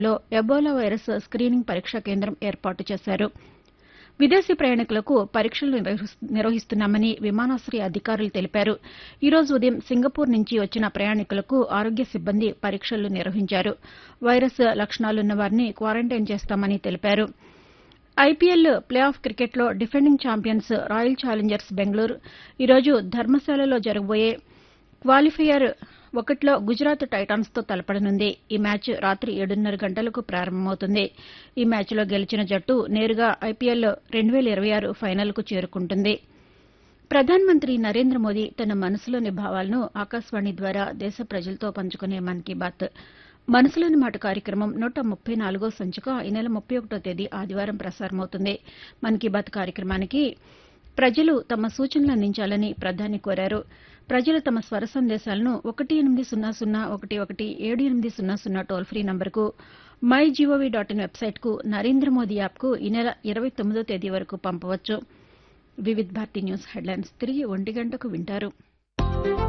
లో Ebola virus screening పరీక్షా కేంద్రం ఏర్పాటు చేశారు విదేశీ ప్రయాణికులకు పరీక్షలు నిర్వహిస్తున్నామని విమానాశయ అధికారులు తెలిపారు ఈ రోజు ఉదయం సింగపూర్ నుంచి వచ్చిన ప్రయాణికులకు ఆరోగ్య సిబ్బంది పరీక్షలు నిర్వహించారు వైరస్ లక్షణాలున్న వారిని క్వారంటైన్ చేస్తామని తెలిపారు ఐపీఎల్ ప్లే ఆఫ్ క్రికెట్లో defending champions Royal Challengers Bengaluru ఈరోజు ధర్మశాలలో జరగబోయే క్వాలిఫైయర్ ఒకటిలో గుజరాత్ టైటాన్స్తో తలపడనుంది ఈ మ్యాచ్ రాత్రి ఏడున్నర గంటలకు ప్రారంభమవుతుంది ఈ మ్యాచ్లో గెలిచిన జట్టు నేరుగా ఐపీఎల్ రెండు వేల ఇరవై ఆరు ఫైనల్కు చేరుకుంటుంది ప్రధానమంత్రి నరేంద్ర మోదీ తన మనసులోని భావాలను ఆకాశవాణి ద్వారా దేశ ప్రజలతో పంచుకునే మన్ కీ బాత్ మనసులోని మాట కార్యక్రమం నూట ముప్పై నాలుగో సంచిక ఈ నెల ముప్పై ఒకటో తేదీ ఆదివారం ప్రసారమవుతుంది మన్ కీ బాత్ కార్యక్రమానికి ప్రజలు తమ సూచనలు అందించాలని ప్రధాని కోరారు ప్రజలు తమ స్వర సందేశాలను ఒకటి ఎనిమిది సున్నా సున్నా ఒకటి ఒకటి ఏడు ఎనిమిది సున్నా సున్నా టోల్ ఫ్రీ నంబర్కు మై జీఓవీ డాట్ ఇన్ వెబ్సైట్కు నరేంద్ర మోదీ యాప్కు ఈ నెల ఇరవై తొమ్మిదో తేదీ వరకు పంపవచ్చు వివిధ్ భారతి న్యూస్ హెడ్లైన్స్ తిరిగి ఒంటి గంటకు వింటారు